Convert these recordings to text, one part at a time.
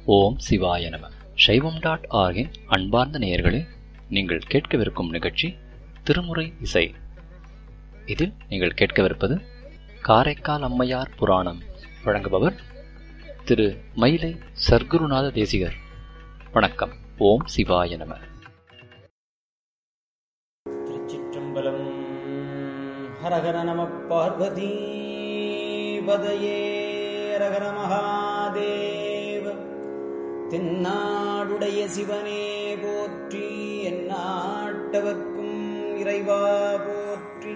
ஓம் சிவாய நம சைவம் டாட் ஆர்கின் அன்பார்ந்த நேயர்களே நீங்கள் கேட்கவிருக்கும் நிகழ்ச்சி திருமுறை இசை இதில் நீங்கள் கேட்கவிருப்பது காரைக்கால் அம்மையார் புராணம் வழங்குபவர் திரு மயிலை சர்க்குருநாத தேசிகர் வணக்கம் ஓம் சிவாய நம திருச்சிற்றம்பலம் ஹரஹர நம பார்வதி பதையே ஹரஹர மகாதேவ தென்னாடுடைய சிவனே போற்றி எந்நாட்டவர்க்கும் இறைவா போற்றி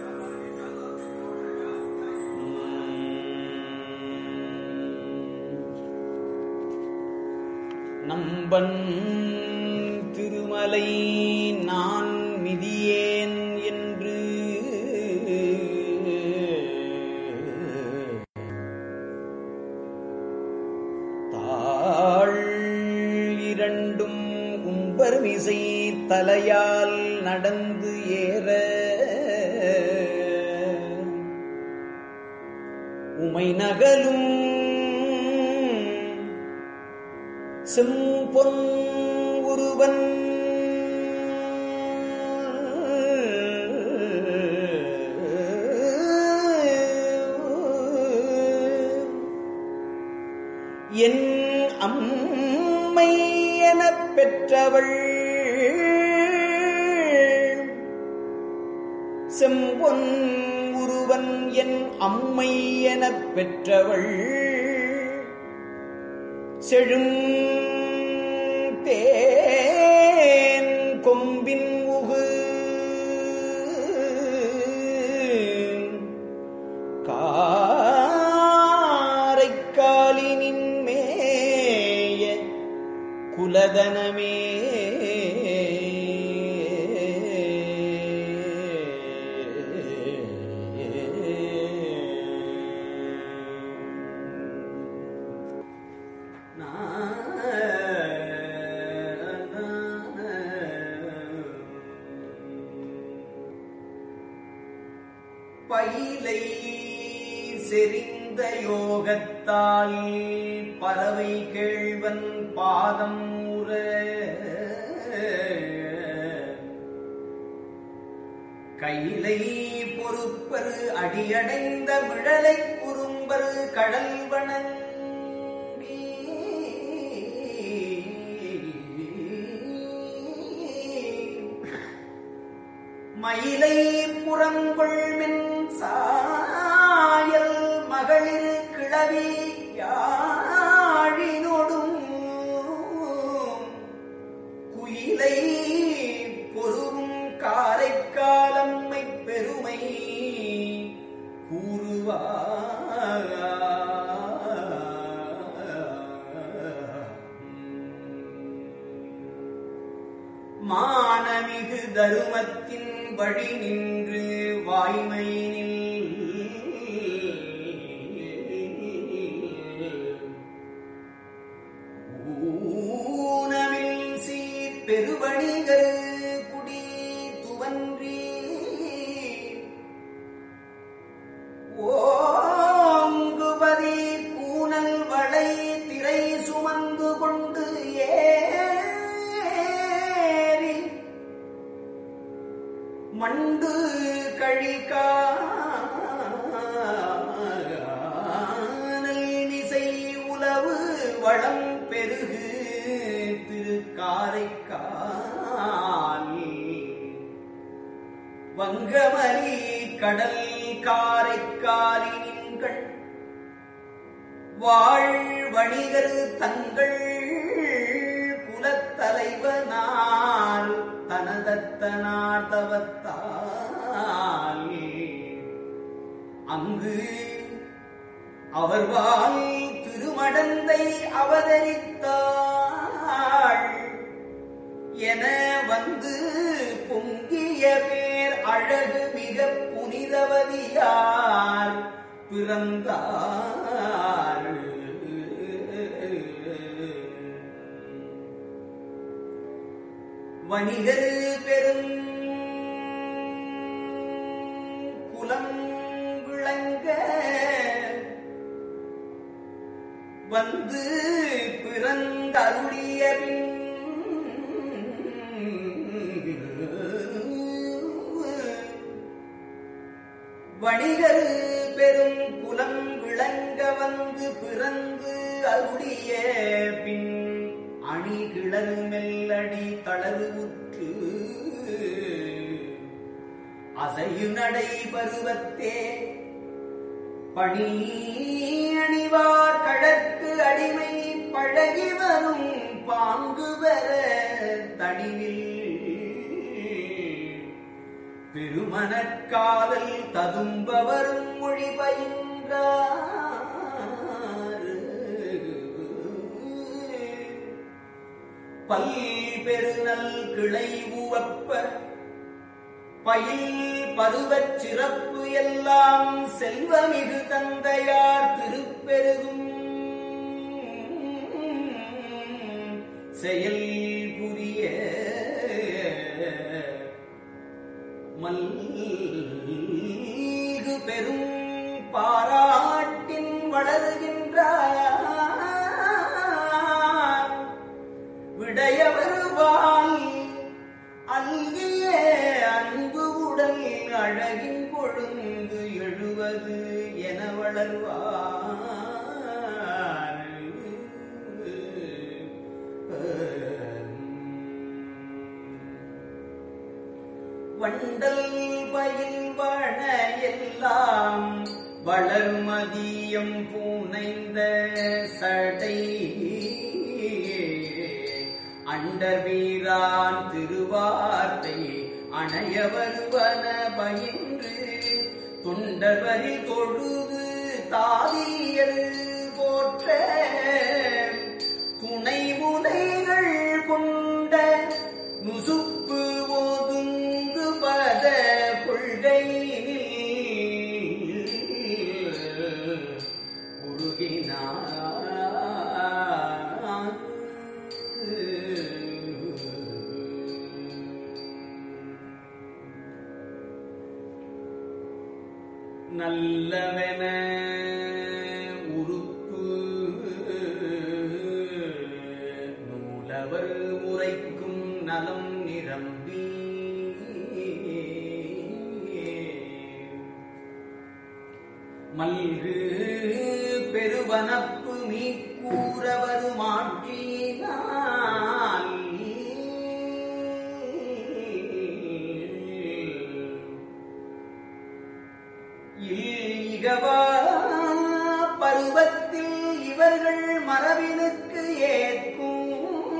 நம்பன் திருமலை நான் மிதியேன் என்று தாழ் இரண்டும் உம்பர்மிசை தலையால் நடந்து ஏற உமை நகலும் செம்பொன் ஒருவன் என் அம்மை எனப் பெற்றவள் செம்பொன் உருவன் என் அம்மை எனப் பெற்றவள் செழும் தேன் கொம்பின் உகு காரைக்காலினின் மேய குலதனமே பயிலை செறிந்த யோகத்தால் பறவை கேழ்வன் பாதம் உற கைலை பொறுப்பர் அடியடைந்த விழலை குறும்பர் கடல் வணங்கி மயிலை புறங்கொள்மென் சாயல் மகளிர் கிளவி யாழினொடும் குயிலை பொருவும் காரைக்காலம்மை பெருமை கூறுவார் மானமிகு தருமத்தின் வழி நின்று வாய்மையினில் ஊனமில் சீ பெருவணிகள் குடி துவன்றி ஓங்குபதி கூனல் வளை திரை சுமந்து கொண்டு ஏறி மண்டு கழிக்கானல் நிசை உலவு வளம் பெருகு திருக்காரைக்கால் வங்கமலி கடல் காரைக்காலினின்கள் வாழ் வணிகர் தங்கள் குலத்தலைவனால் தனதத்தனாட்டவத்தால் அங்கு அவர்வால் திருமடந்தை அவதரித்தாள் என வந்து பொங்கிய பேர் அழகு மிக புனிதவதியார் பிறந்தார் வணிகர் பெரும் குலம் விளங்க வந்து பிறந்த அருளிய பின் வணிகர் பெரும் குலம் விளங்க வந்து பிறந்து அருளிய பின் அணி கிளறு மெல்லடி தளறு உற்று அசையு நடை பருவத்தே பணி அணிவார் கழற்கு அடிமை பழகி வரும் பாங்கு பெற தடிவில் பெருமனக்காதல் ததும்ப வரும் மொழி பயின்றார் பல் பெருநல் கிளை உவப்ப பயில் பருவச் சிறப்பு எல்லாம் செல்வமிகு தந்தையார் திருப்பெருகும் செயல் புரிய மல்கு பெரும் பாராட்டின் வளருகின்றார் விடைய வருவான் அல்கிய அன்பு உடல் அழகின் கொழுந்து எழுவது என வளர்வார் வண்டல் பயில்வன எல்லாம் வளர்மதியம் பூனைந்த சடை அண்டர் வீரான் திருவார்த்தை அணைய வருவன பயின்று தொண்டர்வரில் தொழுது தாதியல் போற்ற துணை முனைகள் கொண்ட நுசுப்பு ஒதுங்கு பத கொள்கையினில் உருகினார் நல்லவென உறுப்பு நூலவர் உரைக்கும் நலம் நிரம்பி மல்கு பெருவனப்பு மீ கூற வருமாற்றினால் இகவா பருவத்தில் இவர்கள் மரபினுக்கு ஏற்கும்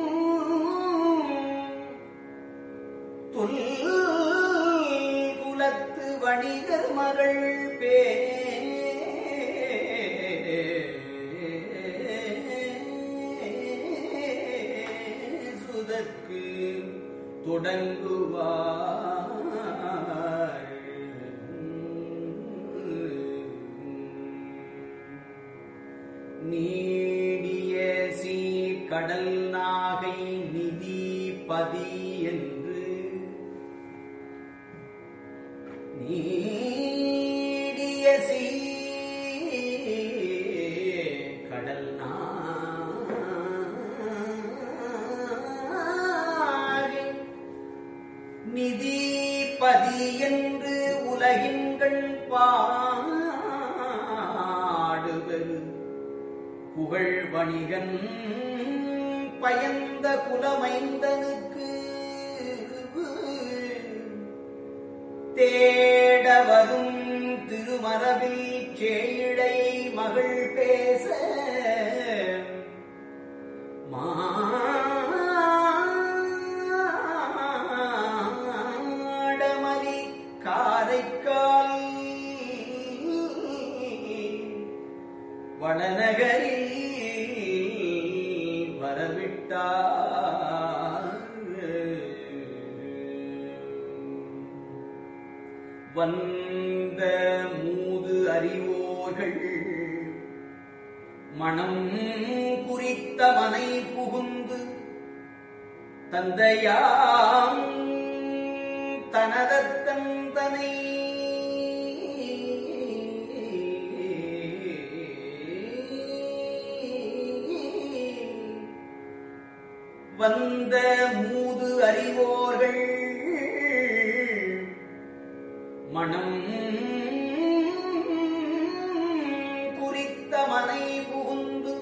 தொல் குலத்து வணிகர் மகள் பே சுதற்கு தொடங்குவார் நீடிய சீர்கடல் நாகை நிதி பதி என்று நீடிய சீர்கடல் நாகை நிதி பதி என்று உலகின்கள் பாடுவது புகழ் வணிகன் பயந்த குலமைந்தனுக்கு தேட வரும் திருமரபில் சேயிழை மகள் பேச மாடமலி காரைக்கால் வடநகரில் வரவிட்டார் வந்த மூது அறிவோர்கள் மனம் குறித்த மனை புகுந்து தந்தையாம் தனதத்தன் தனை வந்த மூது அறிவோர்கள் மனம் குறித்த மனை புகுந்து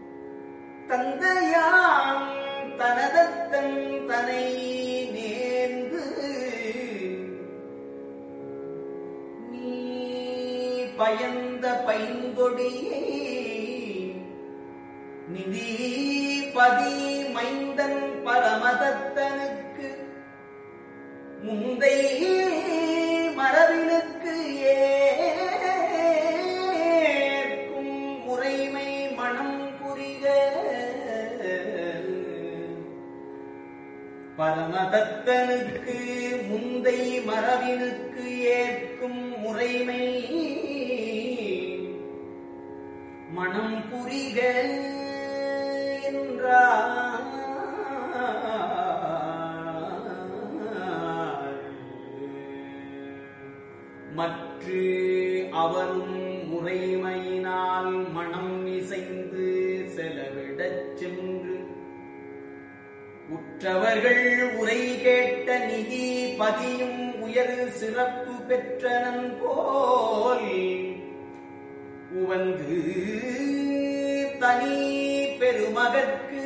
தந்தையாம் தனதத்தன் தனை நேர்ந்து நீ பயந்த பைந்தொடியை நிதி பதி மைந்தன் பரமதத்தனுக்கு முந்தை மரபினுக்கு ஏற்கும் முறைமை மனம் புரிக பரமதத்தனுக்கு முந்தை மரபினுக்கு ஏற்கும் முறைமை மனம் புரிக என்றார் மற்று அவனும் முறைமையினால் மனம் இசைந்து செலவிடச் சென்று உற்றவர்கள் உரை கேட்ட நிதி பதியும் உயர் சிறப்பு பெற்றனன் போல் உவந்து தனி பெருமகற்கு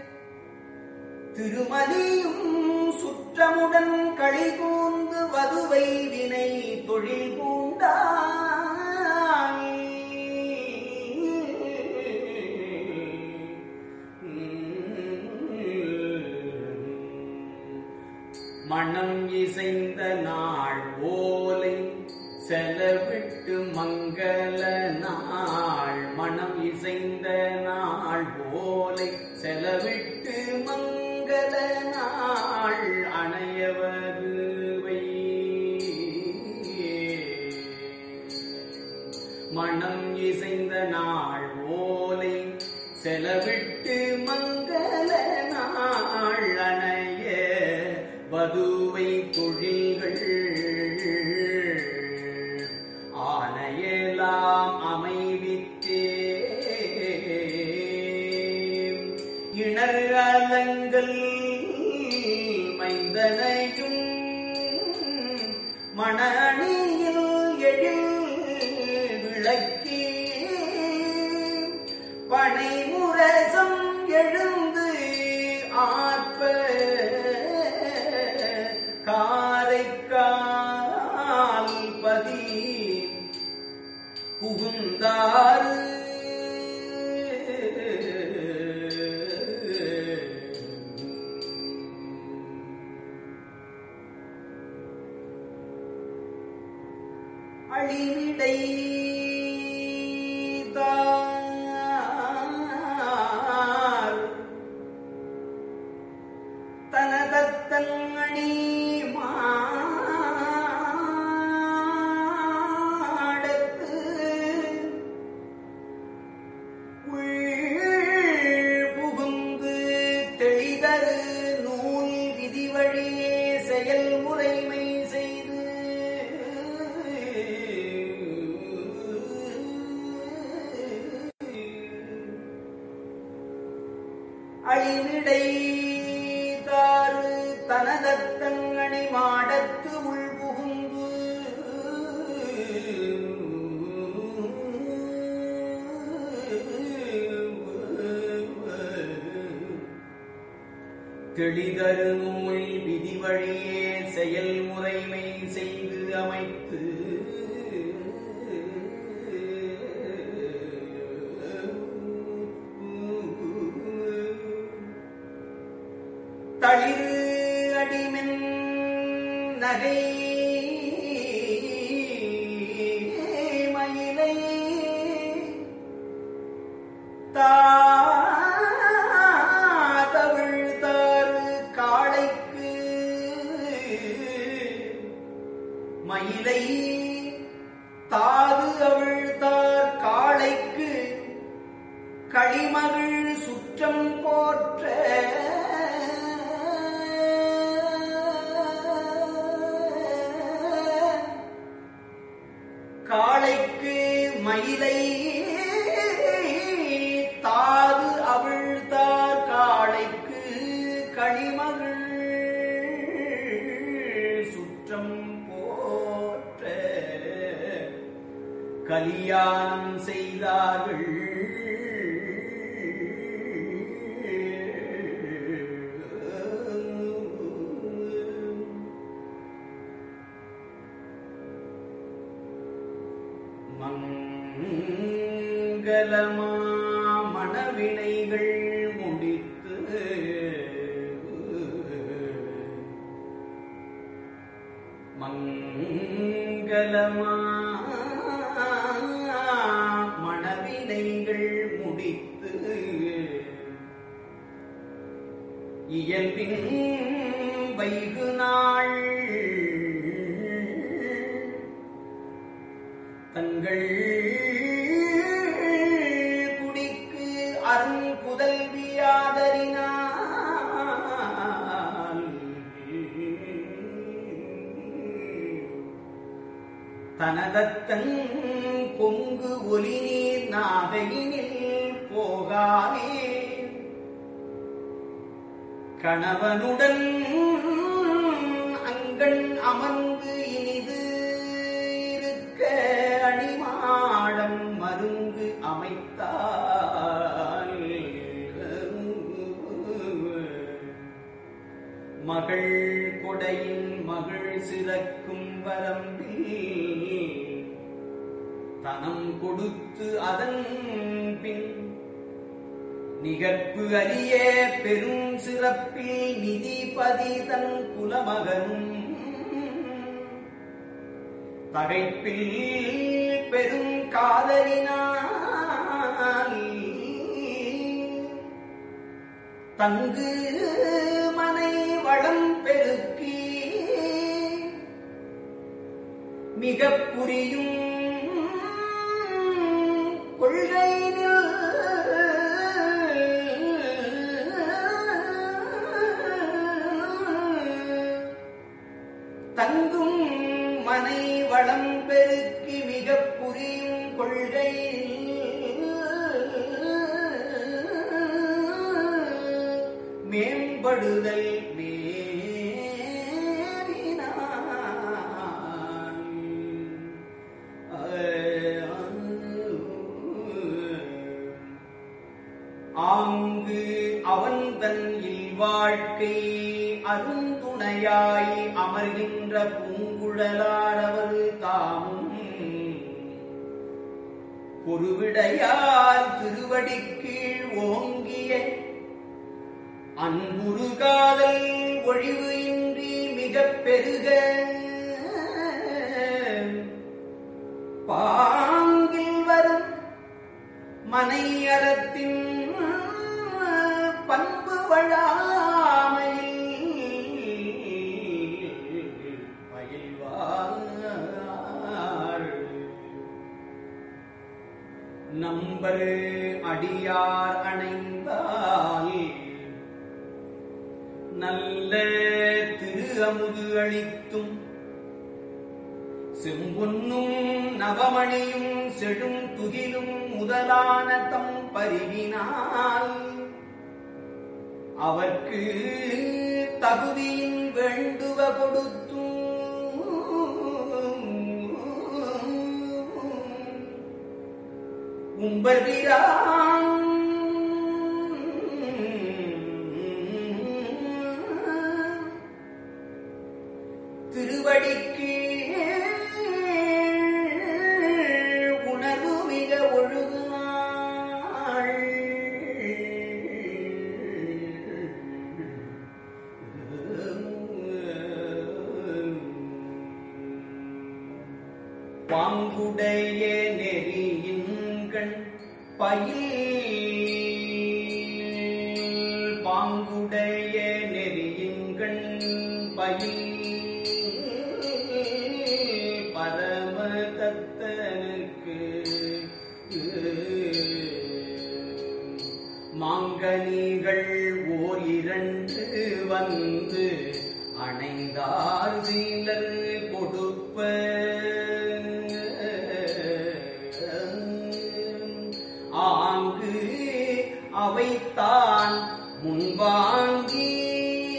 திருமதியும் சுற்றமுடன் களிகூர்ந்து வதுவை வினை தொழில் பூண்டாய் மனம் இசைந்த நாள் ஓலை செலவிட்டு மங்கள நாள் மனம் இசைந்த நாள் ஓலை செலவிட்டு மங்கள நாள் அணையவதுவை மனம் இசைந்த நாள் ஓலை செலவிட்டு மங்கள நாள் அணைய வதுவை தொழில்கள் ஆனையெல்லாம் அமைவித்தே இணர் அலங்கள் மைந்தனையும் மணனியில் எழில் விளக்கி பனைமுரசம் எழுந்து ஆற்ப காரைக்கால் பதி புகுந்தாறு அழிவிடை தார் தனதத்தன் அணி மாடத்து உள் புகுந்து தெளிதரு நூல் விதி வழியே செயல்முறைமை செய்து அழிவிடை தாறு தனதத்தங்கணி மாடத்து உள் புகுந்து தெளிதரு நூல் விதி வழியே செயல்முறைமை செய்து அமைத்து தளிர் அடிமென் நகை மயிலை தாதவிழ் தாறு காளைக்கு மயிலை தாது அவிழ்த்தார் காளைக்கு களிமகள் சுற்றம் போற்ற காளைக்கு மயிலை தாது அவிழ்த்தார் காளைக்கு கலிமகள் சுற்றம் போற்ற கலியாணம் செய்தார்கள் மங்களமா மணவினைகள் முடித்து மங்களமா மணவினைகள் முடித்து இயல்பின் வைகு நாள் தங்கள் குடிக்கு அருங்குதல்வியாதரினால் தனதத்தன் பொங்கு ஒலி நீர் நாகையினில் போகாமே கணவனுடன் அங்கண் அமர்ந்து இனிது இருக்க அணிமாடம் மருங்கு அமைத்தால் மகள் கொடையின் மகள் சிறக்கும் வரம்பில் தனம் கொடுத்து அதன் பின் நிகர்ப்பு அறிய பெரும் சிறப்பில் நிதிபதி தன் குலமகனும் தகைப்பில் பெரும் காதலினால் தங்கு மனை வளம் பெருக்கி மிகப் புரியும் கொள்கையில் தங்கும் மனை வளம் பெருக்கி மிகப் புரியும் கொள்கை மேம்படுதல் மேவினான். ஆங்கு அவன் தன் இல்வாழ்க்கை அருந்துணையாய் அமர்கின்ற பூங்குழலார் அவர் தாமும் பொருவிடையார் திருவடிக்கீழ் ஓங்கிய அன்புரு காதல் ஒழிவு இன்றி மிகப் பெருக பாங்கில் வரும் மனை அறத்தின் பண்பு வழாமையில் பயில்வார் நம்பர் அடியார் அணைந்தால் நல்ல திரு அமுது அளித்தும் செம்பொன்னும் நவமணியும் செடும் துகிலும் முதலான தம் பரிவினால் அவர்க்கு தகுதியின் வேண்டுவ கொடுத்தும் உம்பர்பிரான் திருவடிக்கு உணர்வு மிக ஒழுகுனாள் பாங்குடைய நெறியின்கண் பயில் பாங்குடைய நெறியின்கண் பயில் பரம தத்தனுக்கு மாங்கனிகள் ஓர் இரண்டு வந்து அணைந்தார் சீலர் கொடுப்ப ஆங்கு அவைத்தான் முன்வாங்கி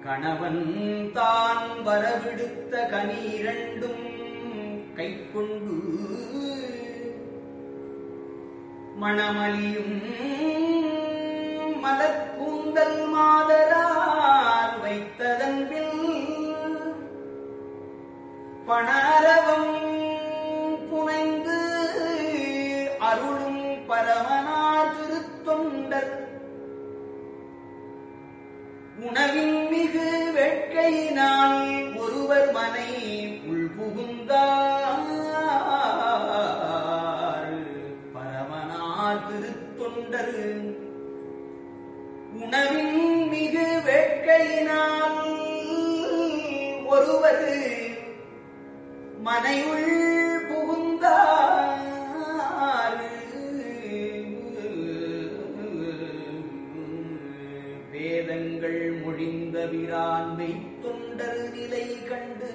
கணவன் தான் வரவிடுத்த கனீரண்டும் கைக்கொண்டு மணமலியும் மலர்கூந்தல் மாதரால் வைத்ததன்பில் பணரவம் புனைந்து அருளும் பரமனார் திருத்தொண்டர் உணவின் மிகு வேட்கையினால் ஒருவர் மனை உள்புகுந்தார் பரமனார் திருத்தொண்டர் உணவின் மிகு வேட்கையினால் ஒருவர் மனையுள் புகுந்தார் வேதங்கள் மொழிந்த விரான்மை தொண்டர் நிலை கண்டு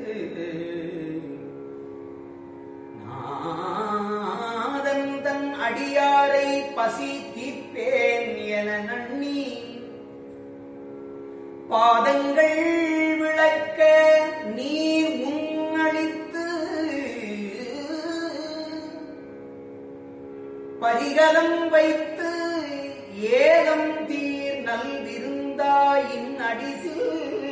நாதன் தன் அடியாரை பசி தீர்ப்பேன் என நன்னி பாதங்கள் விளக்க நீர் முன்னழித்து பரிகலம் வைத்து ஏலம் தீர் நல்விருந்தாயின் அடிசில்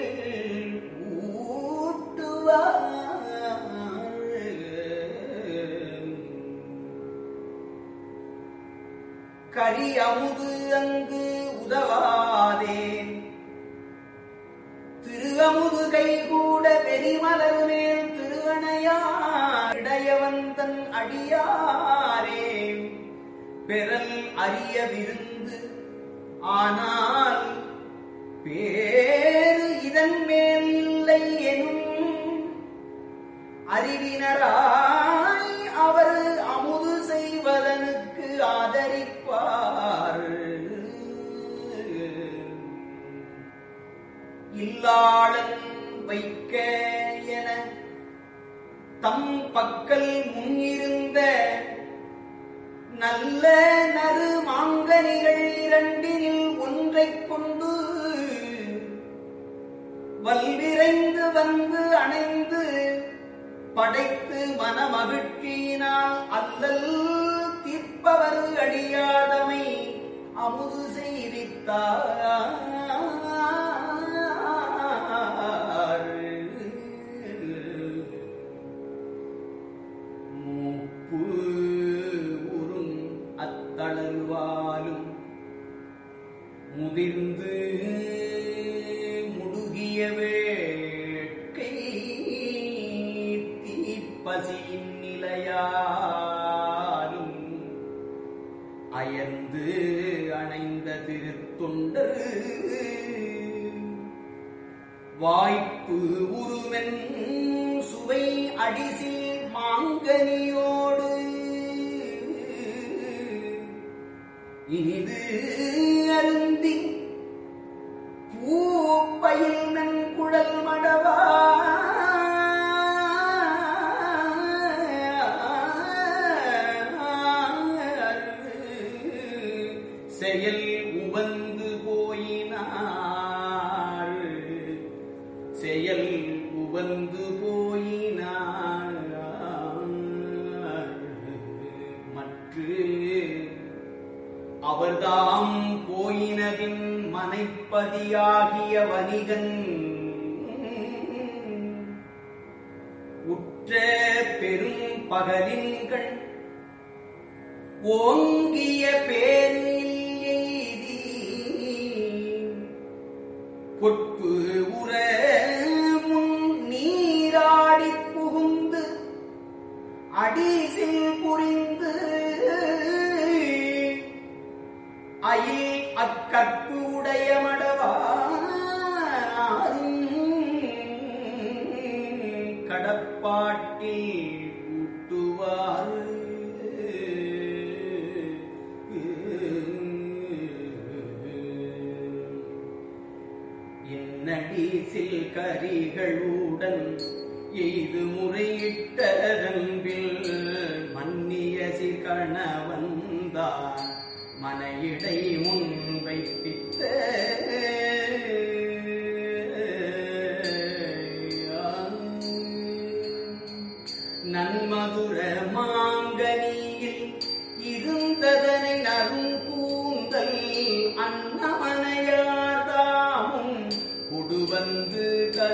ஊட்டுவார் கரி அமுது அங்கு உதவாதேன் திரு அமுது கைகூட வெறிமலர் மேல் திருவணையார் இடையவந்தன் அடியாரே பெறல் அரிய விருந்து ஆனால் பேரு இதன் மேல் இல்லை எனும் அறிவினராய் அவர் அமுது செய்வதனுக்கு ஆதரிப்பார் இல்லாளன் வைக்க என தம் பக்கல் முன்னிருந்த நல்ல நறு மாங்கனிகள் இரண்டினில் ஒன்றைக் கொண்டு வல்விரைந்து வந்து அணைந்து படைத்து மனமகிழ்ச்சியினால் அல்லல் தீர்ப்பவர் அடியாதமை அமுது செய்வித்தார் மூப்பு உறும் அத்தளர்வாலும் முதிர்ந்து முடுகிய வேட்கை தீப்பசியின் நிலையாலும் அயர்ந்து அணைந்த திருத்தொண்டர் வாய்ப்பு உருவன் சுவை அடிசில் மாங்கனியோடு இனிது அருந்தி பூப்பயில் நன்குழல் மடவா செயல் உவந்து போயினார் செயல் உவந்து போயினார் மற்று அவர்தாம் போயினதின் மனைப்பதியாகிய வணிகன் உற்ற பெரும் பகலின்கள் ஓங்கிய பேரில் எய்தி பொற்பு உற முன் நீராடிப் புகுந்து அடிசில் புரிந்து அயில் அக்கற்பு உடைய மடவாரும் கடப்பாட்டில் ஊட்டுவார் என்னடிசில் கரிகளுடன் எய்து முறையிட்டதன்பில் மன்னிய சிகணவந்தார் மனையிடை முன் வைப்பித்த மதுர மாங்கனியில் இருந்ததனை நறுங்கூந்தல் அன்னமனையார் தாமும் கொடுவந்து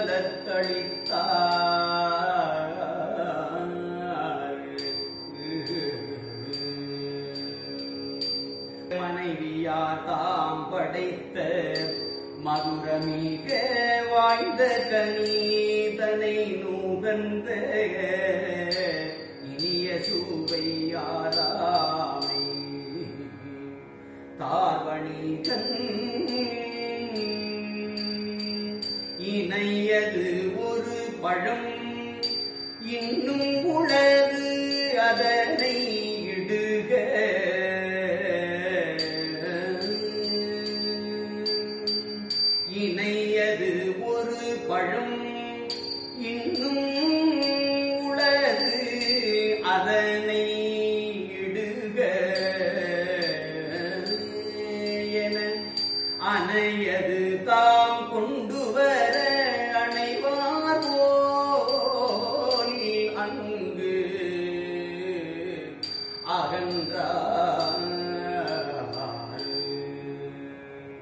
கலத்தளித்தார் மனைவியார் தாம் படைத்த மதுரமிக வாய்ந்த கனீதனை நூகந்த இனிய சுவையாராமை தார்வணிகன் இணையது ஒரு பழம் இன்னும் உளது அதனை இடுக இணையது ஒரு பழம் இன்னும் உளது அதனை இடுக என அணையது தாம் கொண்டு வர அணைவார் போல் அங்கு அகன்றார்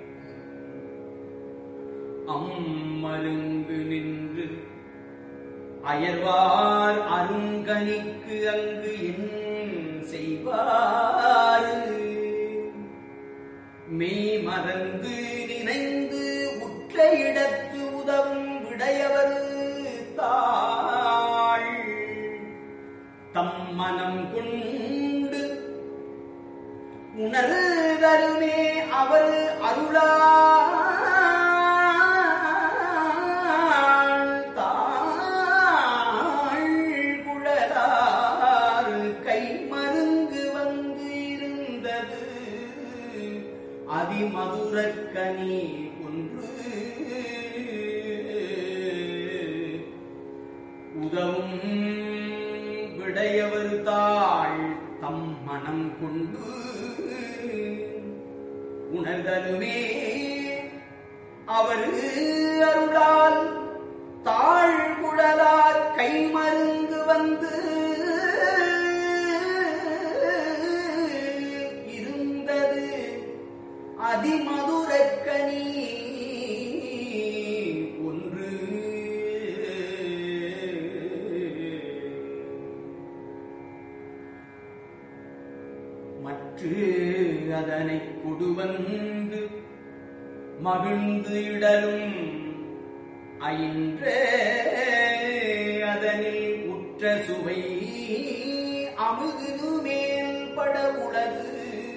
அம்மருங்கு நின்று அயர்வார் அருங்கனிக்கு அங்கு என் செய்வாரு மெய் மறந்து நினைந்து உற்ற இடத்து உதவும் விடையவர் தாள் தம் மனம் கொண்டு உணர்தருமே அவர் அருளாள் தாழ் குழலார் கை மருங்கு வந்து இருந்தது அதிமதுரக்கனி ஒன்று உதவும் விடையவர் தாள் தம் மனம் கொண்டு உணர்தலுமே அவர் அருளால் தாழ் குழலார் கை மருந்து வந்து இருந்தது அதிமதுரக்கனி ஒன்று மற்ற அதனை கொடுவந்து மகிழ்ந்து இடலும் ஐன்ற அதனில் உற்ற சுவை அமுது மேல் பட உளது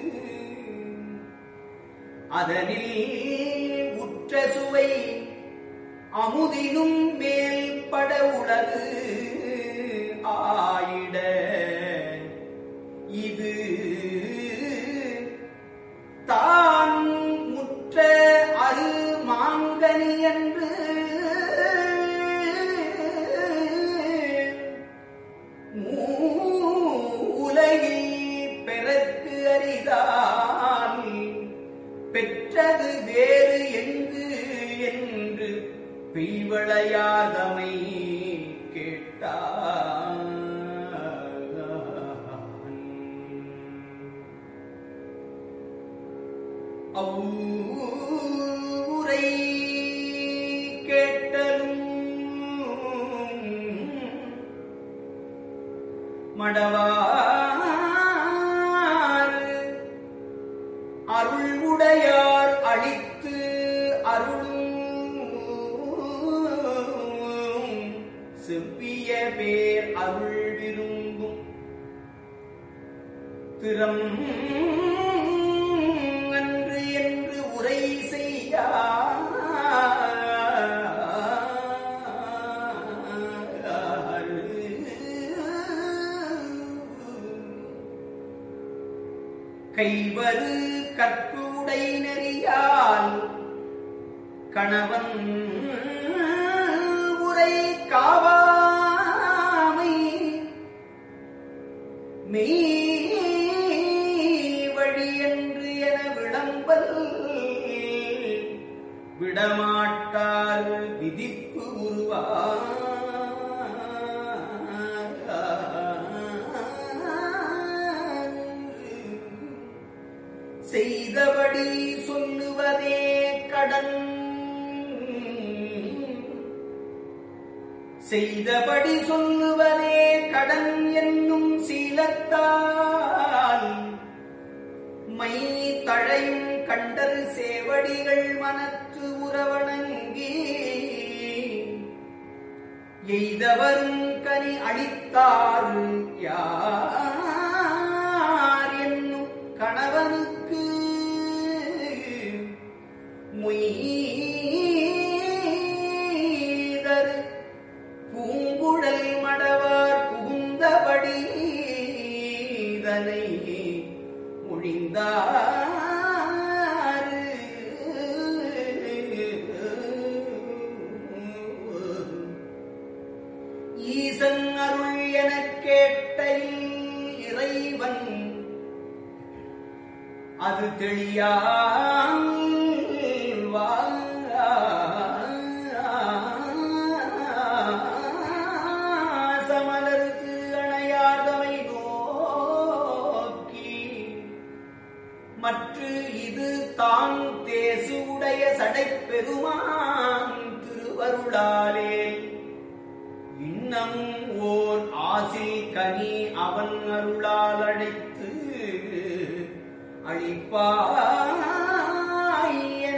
அதனில் உற்ற சுவை அமுதினும் மேல் பட உளது ஆயிட இது தான் முற்ற அரு மாங்கனி என்று மூலையில் பெறற்கு அரிதால் பெற்றது வேறு எங்கு என்று பெய்வளையாதமை கேட்டான் அவ்வூரை கேட்டலும் மடவார் அருள் உடையார் அளித்து அருளும் செவ்விய பேர் அருள் விரும்பும் திறம் அன்று என்று உரை செய்ய கைவரு கற்புடை நெறியால் கணவன் உரை காவாமை மெய் வழி என்று என விளம்பல் விடமாட்டார் விதிப்பு உருவா செய்தபடி சொல்லுவதே கடன் செய்தபடி சொல்லுவதே கடன் என்னும் சீலத்தால் மை தழையும் கண்டர் சேவடிகள் மனத்து உறவணங்கி எய்தவரும் கனி அளித்தாரு யார் என்னும் கணவனுக்கு முய்தரு பூங்குழல் மடவார் புகுந்தபடி இதனை மொழிந்தார் ஈசன் அருள் எனக் கேட்டையில் இறைவன் அது தெளியான் சமலருக்கு அணையாதவை நோக்கி மற்ற இது தான் தேசு உடைய சடைப்பெருமான் திருவருளாலே இன்னம் ஓர் ஆசில் கனி அவன் அருளால் அழைத்து அழிப்பாய் என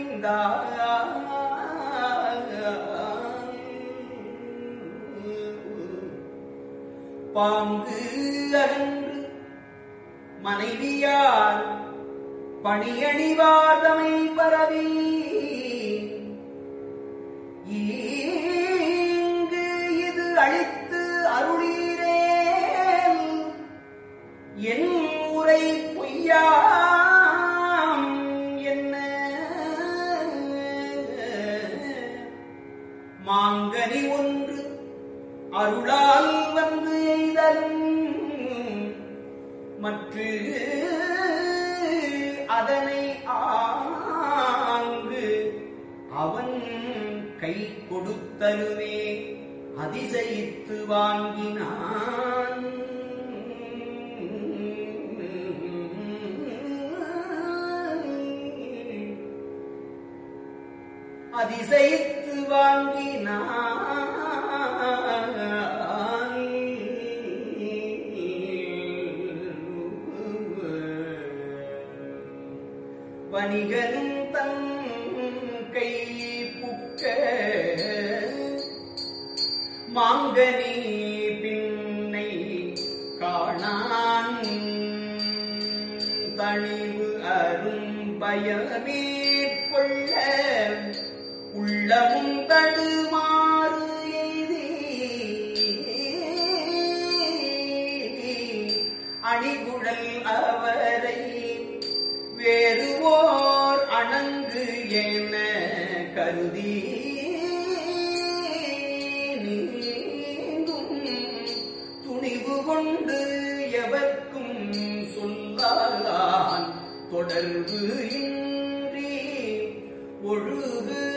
மொழிந்தார் பாங்கு அகன்று மனைவியார் பணியணிவாதமை பரவி ஈங்கு இது அழித்து அருளீரேல் என் உரை பொய்யாம் என்ன மாங்கனி ஒன்று அருளால் வந்து எய்தலும் மற்ற அதனை ஆங்கு அவன் கை கொடுத்தலுமே அதிசயித்து வாங்கினான் அதிசயித்து வாங்கினான் வணிகனும் தன் கை புக்க மாங்கனி பின்னை காணான் தணிவு அரும் பயமே கொள்ள உள்ளமும் தடுமாறு எய்தி அணிகுழல் அவரை வேறு ஓர் அணங்கு என கருதி நீங்கும் துணிவு கொண்டு எவர்க்கும் சொல்லான் தொடர்பு இன்றி ஒழுகு